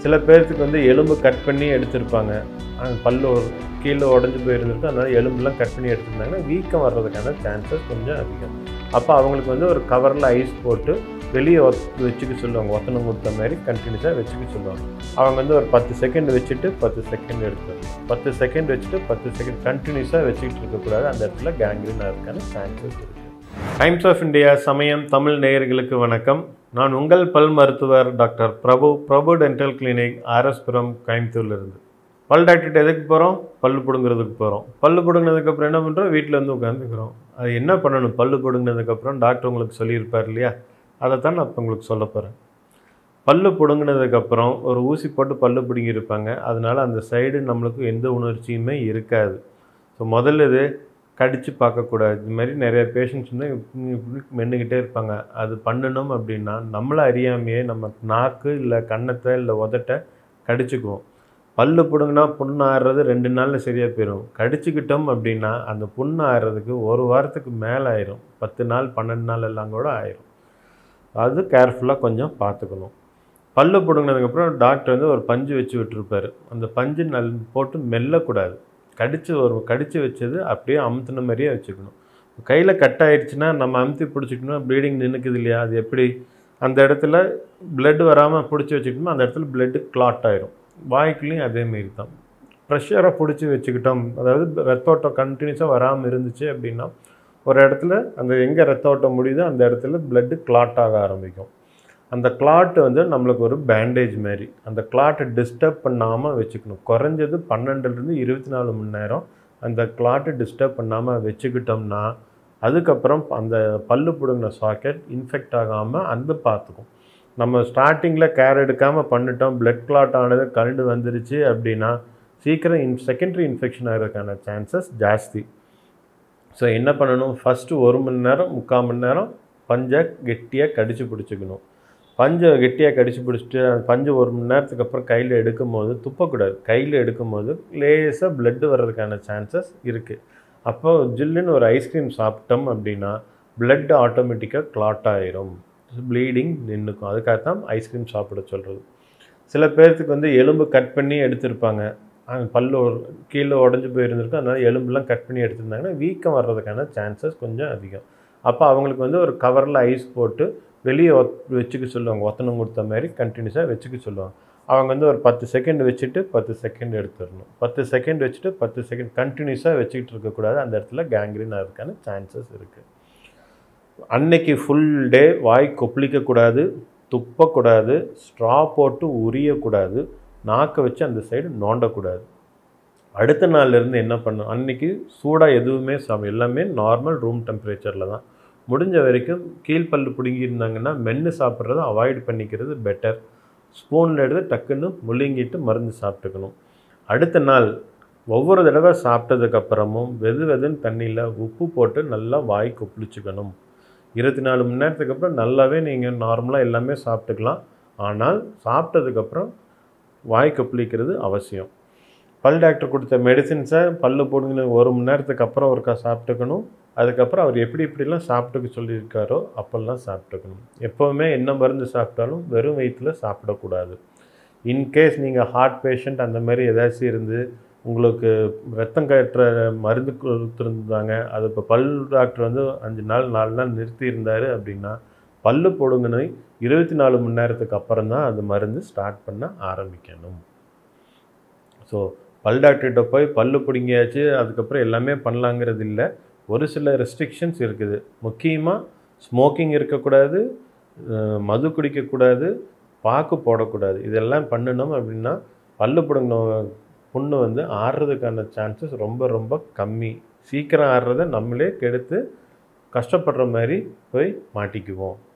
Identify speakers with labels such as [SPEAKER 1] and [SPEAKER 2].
[SPEAKER 1] சில பேர்த்துக்கு வந்து எலும்பு கட் பண்ணி எடுத்திருப்பாங்க அந்த பல்லு ஒரு கீழே உடஞ்சி போயிருந்திருக்கு அதனால எலும்புலாம் கட் பண்ணி எடுத்திருந்தாங்கன்னா வீக்கம் வர்றதுக்கான சான்சஸ் கொஞ்சம் அதிகம் அப்போ அவங்களுக்கு வந்து ஒரு கவரில் ஐஸ் போட்டு வெளியே வச்சுக்க சொல்லுவாங்க ஒத்தனம் கொடுத்த மாதிரி கண்டினியூஸாக வச்சுக்க சொல்லுவாங்க அவங்க வந்து ஒரு பத்து செகண்ட் வச்சுட்டு பத்து செகண்ட் எடுக்கணும் பத்து செகண்ட் வச்சுட்டு பத்து செகண்ட் கண்டினியூஸாக வச்சுக்கிட்டு இருக்கக்கூடாது அந்த இடத்துல கேங்க்ரீன் ஆகிறதுக்கான சான்சஸ் இருக்குது டைம்ஸ் ஆஃப் இந்தியா சமயம் தமிழ் நேயர்களுக்கு வணக்கம் நான் உங்கள் பல் மருத்துவர் doctor Prabhu Prabhu dental clinic RS Puram கோயம்புத்தூர்லேருந்து பல் டாக்டர்கிட்ட எதுக்கு போகிறோம் பல்லு பிடுங்குறதுக்கு போகிறோம் பல்லு பிடுங்கினதுக்கப்புறம் என்ன பண்ணுறோம் வீட்டில் வந்து உட்காந்துக்கிறோம் அது என்ன பண்ணணும் பல்லு பிடுங்கினதுக்கப்புறம் டாக்டர் உங்களுக்கு சொல்லியிருப்பார் இல்லையா அதை தான் நான் இப்போ உங்களுக்கு சொல்ல போகிறேன் பல்லு பிடுங்கினதுக்கப்புறம் ஒரு ஊசி போட்டு பல்லு பிடுங்கியிருப்பாங்க அதனால அந்த சைடு நம்மளுக்கு எந்த உணர்ச்சியுமே இருக்காது ஸோ முதல்ல இது கடித்து பார்க்கக்கூடாது இது மாதிரி நிறைய பேஷண்ட்ஸ் வந்து இப்படி இப்படி மென்னுக்கிட்டே இருப்பாங்க அது பண்ணணும் அப்படின்னா நம்மளை அறியாமையே நம்ம நாக்கு இல்லை கன்னத்தை இல்லை உதட்டை கடிச்சுக்குவோம் பல்லு பிடுங்கினா புண்ணு ஆறுறது ரெண்டு நாளில் சரியாக போயிடும் கடிச்சுக்கிட்டோம் அப்படின்னா அந்த புண்ணு ஆறுறதுக்கு ஒரு வாரத்துக்கு மேலே ஆயிரும் பத்து நாள் பன்னெண்டு நாள் எல்லாம் கூட ஆயிரும் அது கேர்ஃபுல்லாக கொஞ்சம் பார்த்துக்கணும் பல்லு பிடுங்கினதுக்கப்புறம் டாக்டர் வந்து ஒரு பஞ்சு வச்சு விட்டுருப்பாரு அந்த பஞ்சு நல் போட்டு மெல்லக்கூடாது கடிச்சு ஒரு கடிச்சு வச்சது அப்படியே அமுத்துன மாதிரியே வச்சுக்கணும் கையில் கட் ஆயிடுச்சுன்னா நம்ம அமுத்தி பிடிச்சிக்கணும் ப்ளீடிங் நின்றுக்குது இல்லையா அது எப்படி அந்த இடத்துல blood வராமல் பிடிச்சி வச்சுக்கணும் அந்த இடத்துல blood கிளாட் ஆயிரும் வாய்க்குள்ளேயும் அதேமாரி தான் ப்ரெஷரை பிடிச்சி வச்சுக்கிட்டோம் அதாவது ரத்த ஓட்டம் கண்டினியூஸாக வராமல் இருந்துச்சு அப்படின்னா ஒரு இடத்துல அந்த எங்கே ரத்த ஓட்டம் முடியுதோ அந்த இடத்துல blood கிளாட் ஆக ஆரம்பிக்கும் அந்த கிளாட் வந்து நம்மளுக்கு ஒரு பேண்டேஜ் மாதிரி அந்த கிளாட்டை டிஸ்டர்ப் பண்ணாமல் வச்சுக்கணும் குறைஞ்சது பன்னெண்டுலேருந்து இருபத்தி நாலு மணி நேரம் அந்த கிளாட்டை டிஸ்டர்ப் பண்ணாமல் வச்சுக்கிட்டோம்னா அதுக்கப்புறம் அந்த பல்லு பிடுங்கின சாக்கெட் இன்ஃபெக்ட் ஆகாமல் அந்த பார்த்துக்கும் நம்ம ஸ்டார்டிங்கில் கேர் எடுக்காமல் பண்ணிட்டோம் blood கிளாட் ஆனது கரண்டு வந்துருச்சு அப்படின்னா சீக்கிரம் இன் செகண்டரி இன்ஃபெக்ஷன் ஆகிறதுக்கான சான்சஸ் ஜாஸ்தி ஸோ என்ன பண்ணணும் ஃபஸ்ட்டு ஒரு மணி நேரம் முக்கால் மணி நேரம் பஞ்சை கெட்டியாக கடிச்சு பிடிச்சிக்கணும் பஞ்சை கெட்டியாக கடிச்சு பிடிச்சிட்டு அந்த பஞ்சு ஒரு மணி நேரத்துக்கு அப்புறம் கையில் எடுக்கும்போது துப்பக்கூடாது கையில் எடுக்கும்போது லேசாக பிளட்டு வர்றதுக்கான சான்சஸ் இருக்குது அப்போ ஜில்லுன்னு ஒரு ஐஸ்கிரீம் சாப்பிட்டோம் அப்படின்னா blood ஆட்டோமேட்டிக்காக கிளாட் ஆயிரும் ப்ளீடிங் நின்றுக்கும் அதுக்காக தான் ஐஸ்கிரீம் சாப்பிட சொல்கிறது சில பேர்த்துக்கு வந்து எலும்பு கட் பண்ணி எடுத்திருப்பாங்க அந்த பல்லு ஒரு கீழே உடஞ்சி போயிருந்திருக்கும் அதனால எலும்புலாம் கட் பண்ணி எடுத்திருந்தாங்கன்னா வீக்கம் வர்றதுக்கான சான்சஸ் கொஞ்சம் அதிகம் அப்போ அவங்களுக்கு வந்து ஒரு கவரில் ஐஸ் போட்டு வெளியே வச்சுக்க சொல்லுவாங்க ஒத்தனம் கொடுத்த மாதிரி கண்டினியூஸாக வச்சுக்க சொல்லுவாங்க அவங்க வந்து ஒரு பத்து செகண்ட் வச்சுட்டு பத்து செகண்ட் எடுத்துடணும் பத்து செகண்ட் வச்சுட்டு பத்து செகண்ட் கண்டினியூஸாக வச்சுக்கிட்டு இருக்கக்கூடாது அந்த இடத்துல கேங்க்ரீன் ஆகிறதுக்கான சான்சஸ் இருக்குது அன்னைக்கு ஃபுல் டே வாய் கொப்பளிக்கக்கூடாது துப்பக்கூடாது ஸ்ட்ரா போட்டு உரியக்கூடாது நாக்கை வச்சு அந்த சைடு நோண்டக்கூடாது அடுத்த நாள்லேருந்து என்ன பண்ணும் அன்னைக்கு சூடாக எதுவுமே சாப்பிடும் எல்லாமே நார்மல் ரூம் டெம்பரேச்சரில் தான் முடிஞ்ச வரைக்கும் கீழ்ப்பல்லு பிடுங்கியிருந்தாங்கன்னா மென்று சாப்பிட்றத அவாய்ட் பண்ணிக்கிறது பெட்டர் ஸ்பூனில் எடுத்து டக்குன்னு முழுங்கிட்டு மருந்து சாப்பிட்டுக்கணும் அடுத்த நாள் ஒவ்வொரு தடவை சாப்பிட்டதுக்கப்புறமும் வெது வெதுன்னு தண்ணியில் உப்பு போட்டு நல்லா வாய் கொப்பளிச்சுக்கணும் இருபத்தி நாலு மணி நேரத்துக்கு அப்புறம் நல்லாவே நீங்கள் நார்மலாக எல்லாமே சாப்பிட்டுக்கலாம் ஆனால் சாப்பிட்டதுக்கப்புறம் வாய் கொப்பளிக்கிறது அவசியம் பல் டாக்டர் கொடுத்த மெடிசின்ஸை பல்லு போடுங்க ஒரு மணி நேரத்துக்கு அப்புறம் ஒருக்கா சாப்பிட்டுக்கணும் அதுக்கப்புறம் அவர் எப்படி இப்படிலாம் சாப்பிட்டுக்க சொல்லியிருக்காரோ அப்போல்லாம் சாப்பிட்டுக்கணும் எப்போவுமே என்ன மருந்து சாப்பிட்டாலும் வெறும் வயிற்றில் சாப்பிடக்கூடாது இன்கேஸ் நீங்கள் ஹார்ட் பேஷண்ட் அந்த மாதிரி ஏதாச்சும் இருந்து உங்களுக்கு ரத்தம் கட்டுற மருந்து கொடுத்துருந்தாங்க அது இப்போ பல் டாக்டர் வந்து அஞ்சு நாள் நாலு நாள் நிறுத்தி இருந்தார் அப்படின்னா பல்லு போடுங்கன்னு இருபத்தி நாலு மணி நேரத்துக்கு அப்புறம் தான் அந்த மருந்து ஸ்டார்ட் பண்ண ஆரம்பிக்கணும் ஸோ பல் டாக்டர்கிட்ட போய் பல்லு பிடுங்கியாச்சு அதுக்கப்புறம் எல்லாமே பண்ணலாங்கிறது இல்லை ஒரு சில ரெஸ்ட்ரிக்ஷன்ஸ் இருக்குது முக்கியமாக ஸ்மோக்கிங் இருக்கக்கூடாது அஹ் மது குடிக்கக்கூடாது பாக்கு போடக்கூடாது இதெல்லாம் பண்ணணும் அப்படின்னா பல்லு பிடுங்கின புண்ணு வந்து ஆறுறதுக்கான சான்சஸ் ரொம்ப ரொம்ப கம்மி சீக்கிரம் ஆறுறதை நம்மளே கெடுத்து கஷ்டப்படுற மாதிரி போய் மாட்டிக்குவோம்